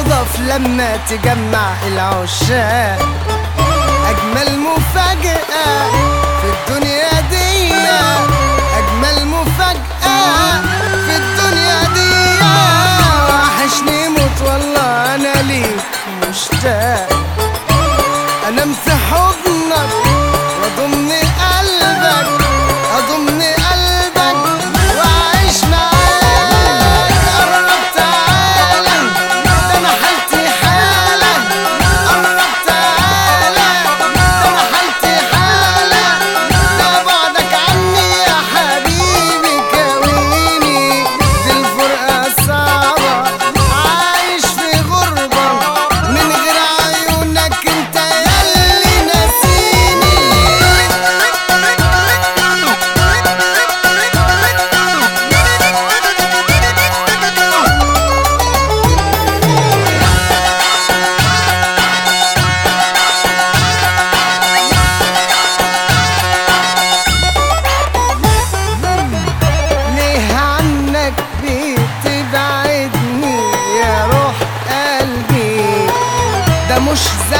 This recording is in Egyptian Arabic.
تصادف لما تجمع العشاق أجمل مفاجأة في الدنيا دي أجمل مفاجأة في الدنيا دي وحشني موت والله أنا ليك مشتاق أنام في حضنك وأضم قلبك أضم قلبك وأعيش معاك قرب تعالى ده أنا حالتي حالة قرب تعالى ده أنا حالتي حالة ده بعدك عني يا حبيبي كويني دي الفرقة صعبة عايش في غربة من غير عيونك انت ياللي ناسيني ليه عنك بتبعدني يا روح قلبي ده مش